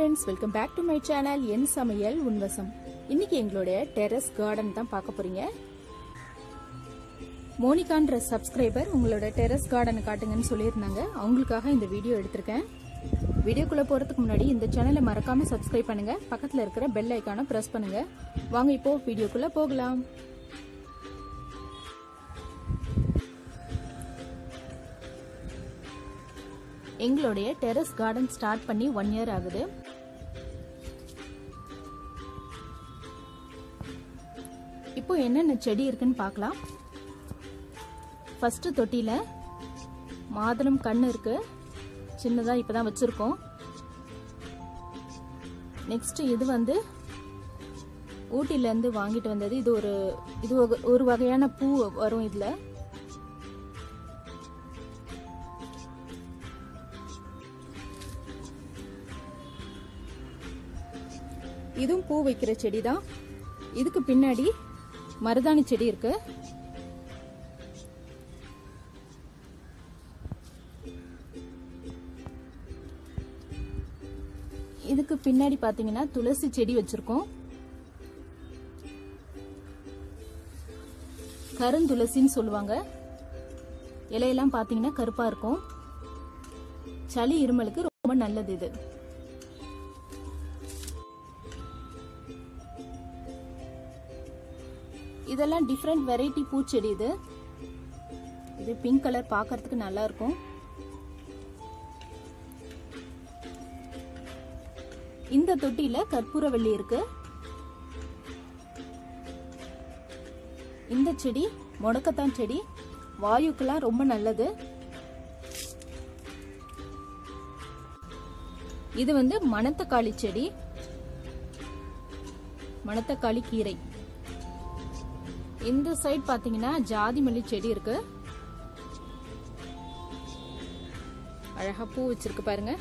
friends welcome back to my channel என் சமையல் உன்வசம் இன்னைக்கு எங்களுடைய டெரஸ் கார்டன் தான் பார்க்க போறீங்க மோனிகான்ற சப்ஸ்கிரைபர் உங்களோட டெரஸ் கார்டனை காட்டுங்கன்னு சொல்லியிருந்தாங்க அவங்களுக்காக இந்த வீடியோ எடுத்திருக்கேன் வீடியோக்குள்ள போறதுக்கு முன்னாடி இந்த சேனலை மறக்காம சப்ஸ்கிரைப் பண்ணுங்க பக்கத்துல இருக்கிற பெல் ஐக்கானை பிரஸ் பண்ணுங்க வாங்க இப்போ வீடியோக்குள்ள போகலாம் எங்களுடைய டெரஸ் கார்டன் ஸ்டார்ட் பண்ணி ஒன் இயர் ஆகுது இப்போ என்னென்ன செடி இருக்குன்னு பார்க்கலாம் ஃபர்ஸ்ட் தொட்டியில மாதுளம் கண்ணு இருக்கு சின்னதா இப்பதான் வச்சிருக்கோம் நெக்ஸ்ட் இது வந்து ஊட்டில இருந்து வாங்கிட்டு வந்தது இது ஒரு இது ஒரு- ஒரு வகையான பூ வரும் இதுல இதுவும் பூ வைக்கிற செடி தான் இதுக்கு பின்னாடி மருதாணி செடி இருக்கு இதுக்கு பின்னாடி பாத்தீங்கன்னா துளசி செடி வச்சிருக்கோம் கருந்துளசின்னு சொல்லுவாங்க இலையெல்லாம் பாத்தீங்கன்னா கருப்பா இருக்கும் சளி இருமலுக்கு ரொம்ப நல்லது இது இதெல்லாம் டிஃப்ரெண்ட் வெரைட்டி பூச்செடி இது இது பிங்க் கலர் பார்க்கறதுக்கு நல்லா இருக்கும் இந்த தொட்டியில கற்பூரவள்ளி இருக்கு இந்த செடி முடக்கத்தான் செடி வாயுக்கெல்லாம் ரொம்ப நல்லது இது வந்து மணத்தக்காளி செடி மணத்தக்காளி கீரை இந்த சைடு பாத்தீங்கன்னா ஜாதி மல்லி செடி இருக்கு அழகா பூ வச்சிருக்கு பாருங்க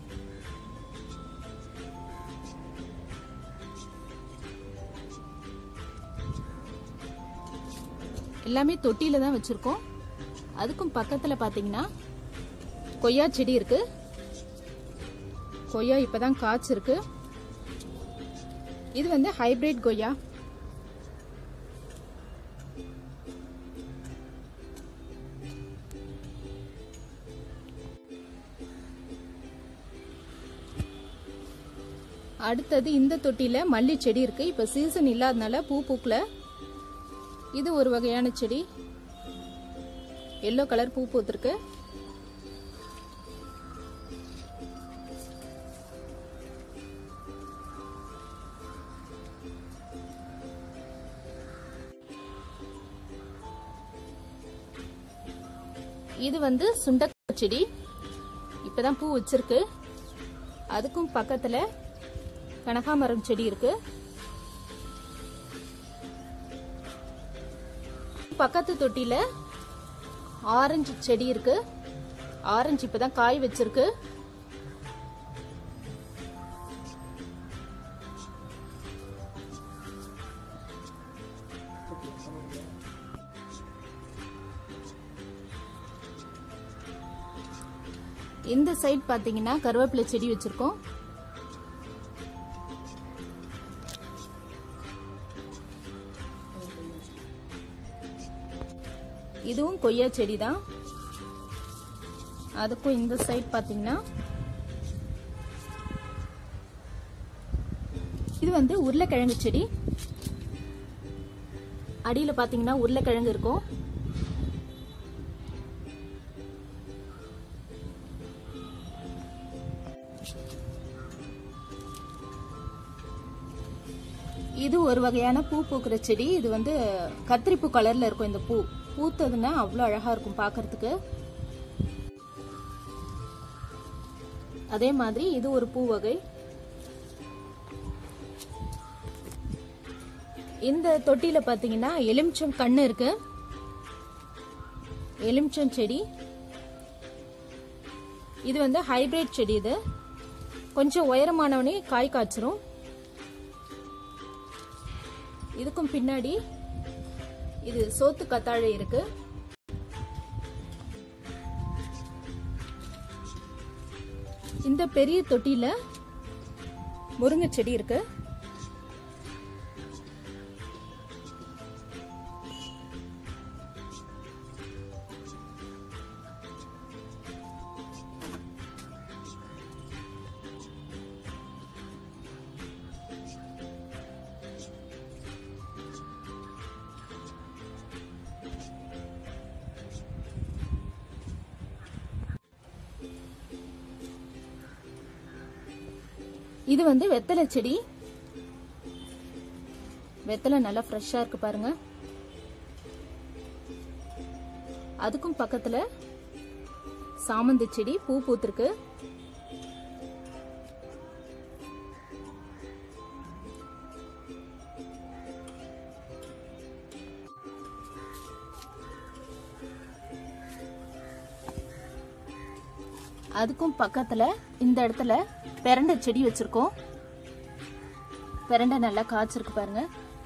எல்லாமே தொட்டியில தான் வச்சிருக்கோம் அதுக்கும் பக்கத்துல பாத்தீங்கன்னா கொய்யா செடி இருக்கு கொய்யா இப்பதான் காய்ச்சிருக்கு இது வந்து ஹைபிரிட் கொய்யா அடுத்தது இந்த தொட்டியில மல்லி செடி இருக்கு இப்ப சீசன் இல்லாதனால பூ பூக்கல இது ஒரு வகையான செடி எல்லோ கலர் பூ பூத்திருக்கு இது வந்து சுண்டக்காய் செடி இப்பதான் பூ வச்சிருக்கு அதுக்கும் பக்கத்துல கனகாமரம் செடி இருக்கு பக்கத்து தொட்டில ஆரஞ்சு செடி இருக்கு ஆரஞ்சு இப்பதான் காய் வச்சிருக்கு இந்த சைடு பாத்தீங்கன்னா கருவேப்பிலை செடி வச்சிருக்கோம் இதுவும் கொய்யா செடி தான் அதுக்கும் இந்த சைடு பாத்தீங்கன்னா இது வந்து உருளைக்கிழங்கு செடி அடியில பாத்தீங்கன்னா உருளைக்கிழங்கு இருக்கும் இது ஒரு வகையான பூ பூக்கிற செடி இது வந்து கத்திரிப்பூ கலர்ல இருக்கும் இந்த பூ பூத்ததுன்னா அவ்வளோ அழகா இருக்கும் பார்க்கிறதுக்கு அதே மாதிரி இது ஒரு பூ வகை இந்த தொட்டியில பாத்தீங்கன்னா எலுமிச்சம் கண்ணு இருக்கு எலுமிச்சம் செடி இது வந்து ஹைபிரிட் செடி இது கொஞ்சம் உயரமானவனே காய் காய்ச்சிரும் இதுக்கும் பின்னாடி இது சோத்து கத்தாழை இருக்கு இந்த பெரிய தொட்டியில முருங்கை செடி இருக்கு இது வந்து வெத்தலை செடி வெத்தலை நல்லா ஃப்ரெஷ்ஷா இருக்கு பாருங்க அதுக்கும் பக்கத்துல சாமந்தி செடி பூ பூத்திருக்கு அதுக்கும் பக்கத்துல இந்த இடத்துல பெரண்டை செடி வச்சிருக்கோம் பெரண்டை நல்லா காய்ச்சிருக்கு பாருங்க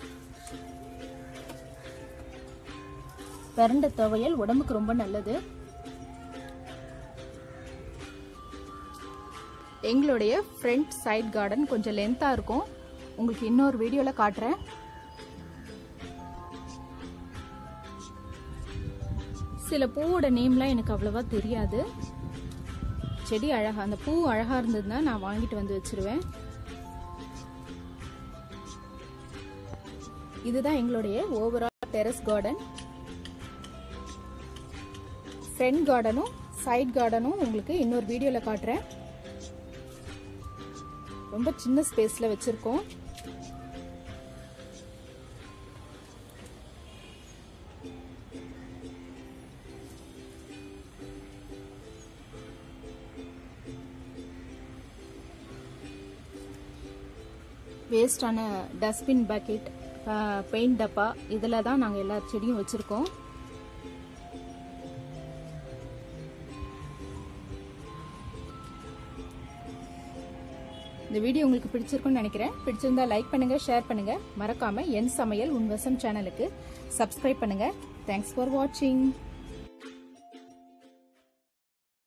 பெரண்டை துவையல் உடம்புக்கு ரொம்ப நல்லது எங்களுடைய ஃப்ரண்ட் சைட் கார்டன் கொஞ்சம் லென்த்தாக இருக்கும் உங்களுக்கு இன்னொரு வீடியோவில் காட்டுறேன் சில பூவோட நேம்லாம் எனக்கு அவ்வளவா தெரியாது செடி அழகா அந்த பூ அழகா இருந்ததுன்னா நான் வாங்கிட்டு வந்து வச்சிருவேன் இதுதான் எங்களுடைய ஓவரால் டெரஸ் கார்டன் ஃப்ரண்ட் கார்டனும் சைட் கார்டனும் உங்களுக்கு இன்னொரு வீடியோவில் காட்டுறேன் ரொம்ப சின்ன ஸ்பேஸில் வச்சுருக்கோம் வேஸ்டான டஸ்ட்பின் பக்கெட் பெயிண்ட் டப்பா இதில் தான் நாங்கள் எல்லா செடியும் வச்சுருக்கோம் இந்த வீடியோ உங்களுக்கு பிடிச்சிருக்கும்னு நினைக்கிறேன் பிடிச்சிருந்தா லைக் பண்ணுங்க ஷேர் பண்ணுங்க மறக்காம என் சமையல் உன் வசம் சேனலுக்கு சப்ஸ்கிரைப் பண்ணுங்க தேங்க்ஸ் ஃபார் வாட்சிங்